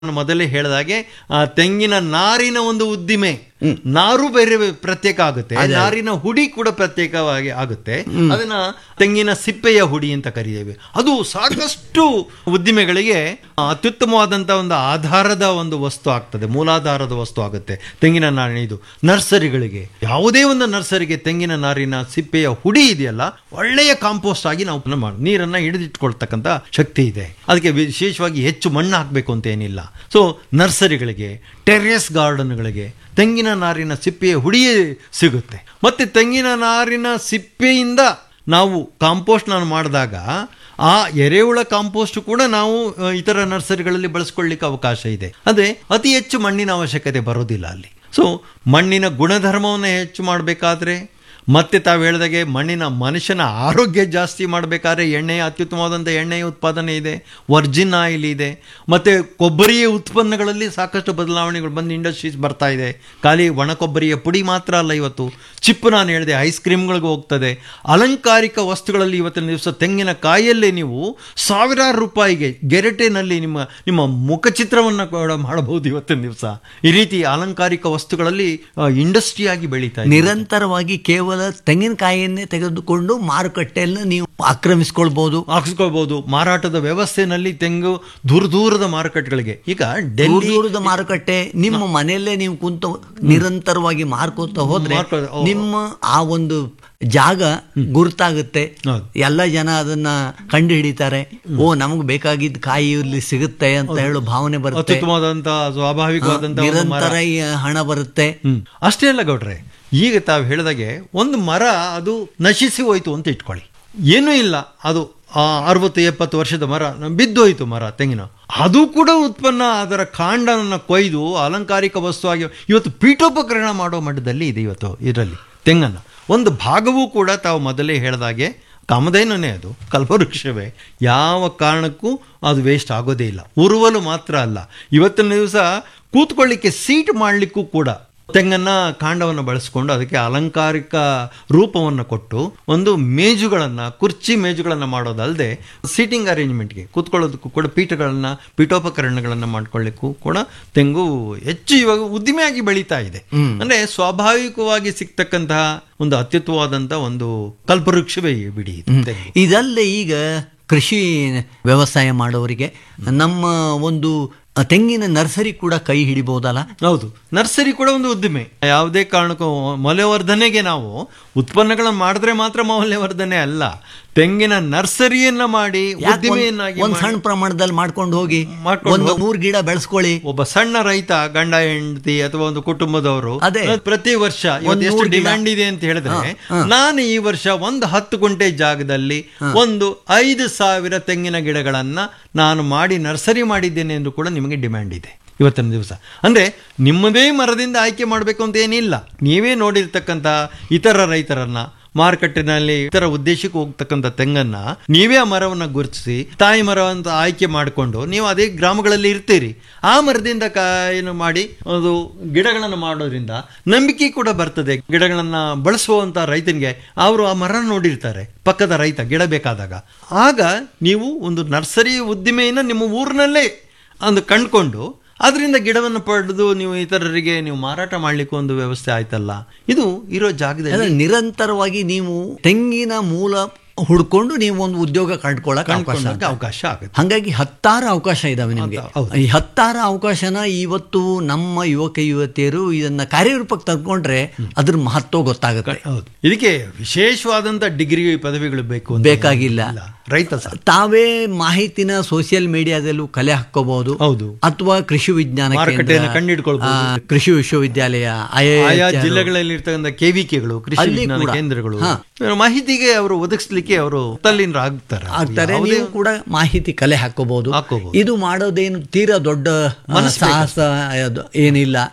ನಾನು ಮೊದಲೇ ಹೇಳಿದಾಗೆ ಆ ತೆಂಗಿನ ನಾರಿನ ಒಂದು ಉದ್ದಿಮೆ ನಾರು ಬೇರೆ ಪ್ರತ್ಯೇಕ ಆಗುತ್ತೆ ನಾರಿನ ಹುಡಿ ಕೂಡ ಪ್ರತ್ಯೇಕವಾಗಿ ಆಗುತ್ತೆ ಅದನ್ನ ತೆಂಗಿನ ಸಿಪ್ಪೆಯ ಹುಡಿ ಅಂತ ಕರೀತೇವೆ ಅದು ಸಾಕಷ್ಟು ಉದ್ದಿಮೆಗಳಿಗೆ ಆ, ಅತ್ಯುತ್ತಮವಾದಂತ ಒಂದು ಆಧಾರದ ಒಂದು ವಸ್ತು ಆಗ್ತದೆ ಮೂಲಾಧಾರದ ವಸ್ತು ಆಗುತ್ತೆ ತೆಂಗಿನ ನಾರಿನ ಇದು ನರ್ಸರಿಗಳಿಗೆ ಯಾವುದೇ ಒಂದು ನರ್ಸರಿಗೆ ತೆಂಗಿನ ನಾರಿನ ಸಿಪ್ಪೆಯ ಹುಡಿ ಇದೆಯಲ್ಲ ಒಳ್ಳೆಯ ಕಾಂಪೋಸ್ಟ್ ಆಗಿ ನಾವು ಪುನಃ ಮಾಡಿ ನೀರನ್ನ ಹಿಡಿದಿಟ್ಕೊಳ್ತಕ್ಕಂಥ ಶಕ್ತಿ ಇದೆ ಅದಕ್ಕೆ ವಿಶೇಷವಾಗಿ ಹೆಚ್ಚು ಮಣ್ಣು ಹಾಕಬೇಕು ಅಂತ ಏನಿಲ್ಲ ಸೊ ನರ್ಸರಿಗಳಿಗೆ ಟೆರೇಸ್ ಗಾರ್ಡನ್ಗಳಿಗೆ ತೆಂಗಿನ ನಾರಿನ ಸಿಪ್ಪೆಯ ಹುಡಿಯೇ ಸಿಗುತ್ತೆ ಮತ್ತೆ ತೆಂಗಿನ ನಾರಿನ ಸಿಪ್ಪೆಯಿಂದ ನಾವು ಕಾಂಪೋಸ್ಟ್ ನಾನು ಮಾಡಿದಾಗ ಆ ಎರೆಹುಳ ಕಾಂಪೋಸ್ಟ್ ಕೂಡ ನಾವು ಆ, ಇತರ ನರ್ಸರಿಗಳಲ್ಲಿ ಬಳಸ್ಕೊಳ್ಳಿಕ್ಕೆ ಅವಕಾಶ ಇದೆ ಅದೇ ಅತಿ ಹೆಚ್ಚು ಮಣ್ಣಿನ ಅವಶ್ಯಕತೆ ಬರೋದಿಲ್ಲ ಅಲ್ಲಿ ಸೊ ಮಣ್ಣಿನ ಗುಣಧರ್ಮವನ್ನು ಹೆಚ್ಚು ಮಾಡಬೇಕಾದ್ರೆ ಮತ್ತೆ ತಾವು ಹೇಳಿದಾಗೆ ಮಣ್ಣಿನ ಮನುಷ್ಯನ ಆರೋಗ್ಯ ಜಾಸ್ತಿ ಮಾಡಬೇಕಾದ್ರೆ ಎಣ್ಣೆ ಅತ್ಯುತ್ತಮವಾದಂಥ ಎಣ್ಣೆಯ ಉತ್ಪಾದನೆ ಇದೆ ವರ್ಜಿನ್ ಆಯಿಲ್ ಇದೆ ಮತ್ತು ಕೊಬ್ಬರಿಯ ಉತ್ಪನ್ನಗಳಲ್ಲಿ ಸಾಕಷ್ಟು ಬದಲಾವಣೆಗಳು ಬಂದು ಇಂಡಸ್ಟ್ರೀಸ್ ಬರ್ತಾ ಇದೆ ಖಾಲಿ ಒಣ ಕೊಬ್ಬರಿಯ ಪುಡಿ ಮಾತ್ರ ಅಲ್ಲ ಇವತ್ತು ಚಿಪ್ಪು ನಾನು ಹೇಳಿದೆ ಐಸ್ ಕ್ರೀಮ್ಗಳಿಗೆ ಹೋಗ್ತದೆ ಅಲಂಕಾರಿಕ ವಸ್ತುಗಳಲ್ಲಿ ಇವತ್ತಿನ ದಿವಸ ತೆಂಗಿನ ಕಾಯಲ್ಲೇ ನೀವು ಸಾವಿರಾರು ರೂಪಾಯಿಗೆ ಗೆರಟೆನಲ್ಲಿ ನಿಮ್ಮ ನಿಮ್ಮ ಮುಖಚಿತ್ರವನ್ನು ಕೂಡ ಮಾಡಬಹುದು ಇವತ್ತಿನ ದಿವಸ ಈ ರೀತಿ ಅಲಂಕಾರಿಕ ವಸ್ತುಗಳಲ್ಲಿ ಇಂಡಸ್ಟ್ರಿಯಾಗಿ ಬೆಳೀತಾ ಇದೆ ನಿರಂತರವಾಗಿ ಕೇವಲ ತೆಂಗಿನಕಾಯಿಯನ್ನೇ ತೆಗೆದುಕೊಂಡು ಮಾರುಕಟ್ಟೆಯಲ್ಲಿ ನೀವು ಆಕ್ರಮಿಸ್ಕೊಳ್ಬಹುದು ಹಾಕಿಸ್ಕೋಬಹುದು ಮಾರಾಟದ ವ್ಯವಸ್ಥೆನಲ್ಲಿ ತೆಂಗು ದೂರ ದೂರದ ಮಾರುಕಟ್ಟೆಗಳಿಗೆ ಈಗ ದೂರ ಡೆಲ್ಲಿ ದೂರದ ಮಾರುಕಟ್ಟೆ ನಿಮ್ಮ ಮನೆಯಲ್ಲೇ ನೀವು ಕುಂತು ನಿರಂತರವಾಗಿ ಮಾರ್ಕೋತ ಹೋದ್ರೆ ಮಾರ್ಕೊ- ಓ. ನಿಮ್ಮ ಆ ಒಂದು ಜಾಗ ಗುರುತಾಗುತ್ತೆ ಹೌದು. ಎಲ್ಲ ಜನ ಅದನ್ನ ಕಂಡು ಹಿಡಿತಾರೆ ಓ ನಮಗೆ ಬೇಕಾಗಿದ್ದ ಕಾಯಿ ಇಲ್ಲಿ ಸಿಗುತ್ತೆ ಅಂತ ಹೇಳೋ ಭಾವನೆ ಬರುತ್ತೆ ಅತ್ಯುತ್ತಮವಾದಂತ ಸ್ವಾಭಾವಿಕವಾದಂತ ಒಂದು ಮರ ನಿರಂತರ ಈ ಹಣ ಬರುತ್ತೆ ಹ್ಮ್ ಅಷ್ಟೇ ಅಲ್ಲ ಗೌಡ್ರೆ ಈಗ ತಾವು ಹೇಳಿದಾಗೆ ಒಂದು ಮರ ಅದು ನಶಿಸಿ ಹೋಯ್ತು ಅಂತ ಇಟ್ಕೊಳ್ಳಿ ಏನೂ ಇಲ್ಲ ಅದು ಆ ಅರವತ್ತು ಎಪ್ಪತ್ತು ವರ್ಷದ ಮರ ಬಿದ್ದೋಯ್ತು ಮರ ತೆಂಗಿನ ಅದು ಕೂಡ ಉತ್ಪನ್ನ ಅದರ ಕಾಂಡನ ಕೊಯ್ದು ಅಲಂಕಾರಿಕ ವಸ್ತುವಾಗಿ ಇವತ್ತು ಪೀಠೋಪಕರಣ ಮಾಡೋ ಮಟ್ಟದಲ್ಲಿ ಇದೆ ಇವತ್ತು ಇದರಲ್ಲಿ ತೆಂಗನ್ನ ಒಂದು ಭಾಗವೂ ಕೂಡ ತಾವು ಮೊದಲೇ ಹೇಳಿದಾಗೆ ಕಾಮಧೇನನೇ ಅದು ಕಲ್ಪವೃಕ್ಷವೇ ಯಾವ ಕಾರಣಕ್ಕೂ ಅದು ವೇಸ್ಟ್ ಆಗೋದೇ ಇಲ್ಲ ಉರುವಲು ಮಾತ್ರ ಅಲ್ಲ ಇವತ್ತಿನ ದಿವಸ ಕೂತ್ಕೊಳ್ಳಿಕ್ಕೆ ಸೀಟ್ ಮಾಡಲಿಕ್ಕೂ ಕೂಡ ತೆಂಗನ್ನ ಕಾಂಡವನ್ನು ಬಳಸಿಕೊಂಡು ಅದಕ್ಕೆ ಅಲಂಕಾರಿಕ ರೂಪವನ್ನು ಕೊಟ್ಟು ಒಂದು ಮೇಜುಗಳನ್ನು ಕುರ್ಚಿ ಮೇಜುಗಳನ್ನು ಮಾಡೋದಲ್ಲದೆ ಸೀಟಿಂಗ್ ಅರೇಂಜ್ಮೆಂಟ್ಗೆ ಕೂತ್ಕೊಳ್ಳೋದಕ್ಕೂ ಕೂಡ ಪೀಠಗಳನ್ನು ಪೀಠೋಪಕರಣಗಳನ್ನು ಮಾಡ್ಕೊಳ್ಳಿಕ್ಕೂ ಕೂಡ ತೆಂಗು ಹೆಚ್ಚು ಇವಾಗ ಉದ್ದಿಮೆಯಾಗಿ ಬೆಳೀತಾ ಇದೆ ಅಂದ್ರೆ ಸ್ವಾಭಾವಿಕವಾಗಿ ಸಿಗ್ತಕ್ಕಂತಹ ಒಂದು ಅತ್ಯುತ್ತಮವಾದಂತಹ ಒಂದು ಕಲ್ಪವೃಕ್ಷವೇ ಬಿಡಿ ಇದು ತೆಂಗು. ಇದಲ್ಲದೆ ಈಗ ಕೃಷಿ ವ್ಯವಸಾಯ ಮಾಡೋರಿಗೆ ನಮ್ಮ ಒಂದು ತೆಂಗಿನ ನರ್ಸರಿ ಕೂಡ ಕೈ ಹಿಡಿಬಹುದಲ್ಲ ಹೌದು ನರ್ಸರಿ ಕೂಡ ಒಂದು ಉದ್ದಿಮೆ ಯಾವುದೇ ಕಾರಣಕ್ಕೂ ಮೌಲ್ಯವರ್ಧನೆಗೆ ನಾವು ಉತ್ಪನ್ನಗಳನ್ನು ಮಾಡಿದ್ರೆ ಮಾತ್ರ ಮೌಲ್ಯವರ್ಧನೆ ಅಲ್ಲ ತೆಂಗಿನ ನರ್ಸರಿಯನ್ನ ಮಾಡಿ ಉದ್ದಿಮೆಯನ್ನಾಗಿ ಒಂದ್ ಮಾಡಿ- ಸಣ್ಣ ಪ್ರಮಾಣದಲ್ಲಿ ಮಾಡ್ಕೊಂಡು ಹೋಗಿ ಮಾಡ್ಕೊಂಡು ಒಂದು ಹೋಗಿ. ನೂರು ಗಿಡ ಬೆಳೆಸ್ಕೊಳ್ಳಿ ಒಬ್ಬ ಸಣ್ಣ ರೈತ ಗಂಡ ಹೆಂಡತಿ ಅಥವಾ ಒಂದು ಕುಟುಂಬದವರು ಅದೇ. ಪ್ರತಿ ವರ್ಷ ಇವತ್ತು ಒಂದು ಎಷ್ಟು ನೂರು ಗಿಡ. ಡಿಮ್ಯಾಂಡ್ ಇದೆ ಅಂತ ಹೇಳಿದ್ರೆ ಹಾ, ಹಾ. ನಾನು ಈ ವರ್ಷ ಒಂದು ಹತ್ತು ಗುಂಟೆ ಜಾಗದಲ್ಲಿ ಒಂದು ಐದು ಸಾವಿರ ತೆಂಗಿನ ಗಿಡಗಳನ್ನ ನಾನು ಮಾಡಿ ನರ್ಸರಿ ಮಾಡಿದ್ದೇನೆ ಎಂದು ಕೂಡ ನಿಮಗೆ ಡಿಮ್ಯಾಂಡ್ ಇದೆ ಇವತ್ತಿನ ದಿವಸ ಅಂದ್ರೆ ನಿಮ್ಮದೇ ಮರದಿಂದ ಆಯ್ಕೆ ಮಾಡಬೇಕು ಅಂತ ಏನಿಲ್ಲ ನೀವೇ ನೋಡಿರ್ತಕ್ಕಂಥ ಇತರ ರೈತರನ್ನ ಮಾರುಕಟ್ಟೆನಲ್ಲಿ ಇತರ ಉದ್ದೇಶಕ್ಕೆ ಹೋಗ್ತಕ್ಕಂಥ ತೆಂಗನ್ನ ನೀವೇ ಆ ಮರವನ್ನ ಗುರುತಿಸಿ ತಾಯಿ ಮರವಂತ ಆಯ್ಕೆ ಮಾಡಿಕೊಂಡು ನೀವು ಅದೇ ಗ್ರಾಮಗಳಲ್ಲಿ ಇರ್ತೀರಿ ಆ ಮರದಿಂದ ಕಾಯನ್ನು ಮಾಡಿ ಅದು ಗಿಡಗಳನ್ನು ಮಾಡೋದ್ರಿಂದ ನಂಬಿಕೆ ಕೂಡ ಬರ್ತದೆ ಗಿಡಗಳನ್ನ ಬಳಸುವಂತ ರೈತನಿಗೆ ಅವರು ಆ ಮರ ನೋಡಿರ್ತಾರೆ ಪಕ್ಕದ ರೈತ ಗಿಡ ಬೇಕಾದಾಗ ಆಗ ನೀವು ಒಂದು ನರ್ಸರಿ ಉದ್ದಿಮೆಯನ್ನು ನಿಮ್ಮ ಊರಿನಲ್ಲೇ ಒಂದು ಕಂಡುಕೊಂಡು ಅದರಿಂದ ಗಿಡವನ್ನು ಪಡೆದು ನೀವು ಇತರರಿಗೆ ನೀವು ಮಾರಾಟ ಮಾಡ್ಲಿಕ್ಕೆ ಒಂದು ವ್ಯವಸ್ಥೆ ಆಯ್ತಲ್ಲ ಇದು ಇರೋ ಜಾಗದಲ್ಲಿ ಅಂದ್ರೆ ನಿರಂತರವಾಗಿ ನೀವು ತೆಂಗಿನ ಮೂಲ ಹುಡ್ಕೊಂಡು ನೀವು ಒಂದು ಉದ್ಯೋಗ ಕಂಡ್ಕೊಳ್ಳಕ್ ಅವಕಾಶ ಕಂಡ್ಕೊಳ್ಳೋಕೆ ಅವಕಾಶ ಆಗುತ್ತೆ ಹಂಗಾಗಿ ಹತ್ತಾರು ಅವಕಾಶ ಇದಾವೆ ನಿಮಗೆ ಹೌದು. ಈ ಹತ್ತಾರು ಅವಕಾಶನ ಇವತ್ತು ನಮ್ಮ ಯುವಕ ಯುವತಿಯರು ಇದನ್ನ ಕಾರ್ಯರೂಪಕ್ಕೆ ತಂದ್ಕೊಂಡ್ರೆ ಅದ್ರ ಮಹತ್ವ ಗೊತ್ತಾಗುತ್ತೆ ಹೌದು ಇದಕ್ಕೆ ವಿಶೇಷವಾದಂತ ಡಿಗ್ರಿ ಪದವಿಗಳು ಬೇಕು ಅಂತ ಬೇಕಾಗಿಲ್ಲ. ಇಲ್ಲ. ರೈತ ಸರ್ ತಾವೇ ಮಾಹಿತಿನ ಸೋಷಿಯಲ್ ಮೀಡಿಯಾದಲ್ಲೂ ಕಲೆ ಹಾಕೋಬಹುದು ಹೌದು ಅಥವಾ ಕೃಷಿ ವಿಜ್ಞಾನ ಮಾರುಕಟ್ಟೆಯನ್ನು ಕೇಂದ್ರ, ಕಂಡುಹಿಡ್ಕೊಳ್ಬಹುದು. ಆ, ಕೃಷಿ ವಿಶ್ವವಿದ್ಯಾಲಯ ಆಯಾ IIHR, ಜಿಲ್ಲೆಗಳಲ್ಲಿ ಇರ್ತಕ್ಕಂಥ ಕೆವಿಕೆಗಳು ಕೃಷಿ ಅಲ್ಲಿ ವಿಜ್ಞಾನ ಕೂಡ. ಕೇಂದ್ರಗಳು ಹಾ. ಮಾಹಿತಿಗೆ ಅವರು ಒದಗಿಸ್ಲಿಕ್ಕೆ ಅವರು ತಲ್ಲೀನರಾಗ್ತಾರೆ ಆಗ್ತಾರೆ ಯಾವುದೇ ನೀವು ಕೂಡ ಮಾಹಿತಿ ಕಲೆ ಹಾಕೋಬಹುದು ಹಾಕ್ಕೋಬಹುದು. ಇದು ಮಾಡೋದೇನು ತೀರಾ ದೊಡ್ಡ ಆ, ಸಾಹಸ ಅದು ಏನಿಲ್ಲ ಅದೇ.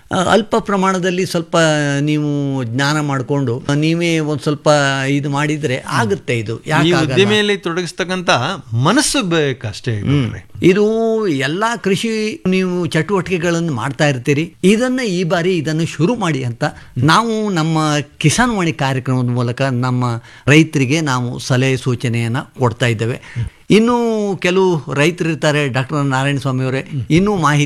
ಆ, ಅಲ್ಪ ಪ್ರಮಾಣದಲ್ಲಿ ಸ್ವಲ್ಪ ನೀವು ಜ್ಞಾನ ಮಾಡಿಕೊಂಡು ನೀವೇ ಒಂದು ಸ್ವಲ್ಪ ಇದು ಮಾಡಿದ್ರೆ ಆಗುತ್ತೆ ಇದು ಈ ಯಾಕೆ ಉದ್ದಿಮೆಯಲ್ಲಿ ತೊಡಗಿಸ್ತಕ್ಕಂತ ಮನಸ್ಸು ಬೇಕಷ್ಟೇ ಡಾಕ್ಟ್ರೆ. ಇದು ಎಲ್ಲ ಕೃಷಿ ನೀವು ಚಟುವಟಿಕೆಗಳನ್ನು ಮಾಡ್ತಾ ಇರ್ತೀರಿ ಇದನ್ನ ಈ ಬಾರಿ ಇದನ್ನು ಶುರು ಮಾಡಿ ಅಂತ ನಾವು ನಮ್ಮ ಕಿಸಾನ್ ವಾಣಿ ಕಾರ್ಯಕ್ರಮದ ಮೂಲಕ ನಮ್ಮ ರೈತರಿಗೆ ನಾವು ಸಲಹೆ ಸೂಚನೆಯನ್ನು ಕೊಡ್ತಾ ಇದ್ದೇವೆ ಇನ್ನು ಕೆಲವು ರೈತರು ಇರ್ತಾರೆ ಡಾಕ್ಟರ್ ನಾರಾಯಣ ಸ್ವಾಮಿ ಅವರೇ ಇನ್ನೂ ಮಾಹಿತಿ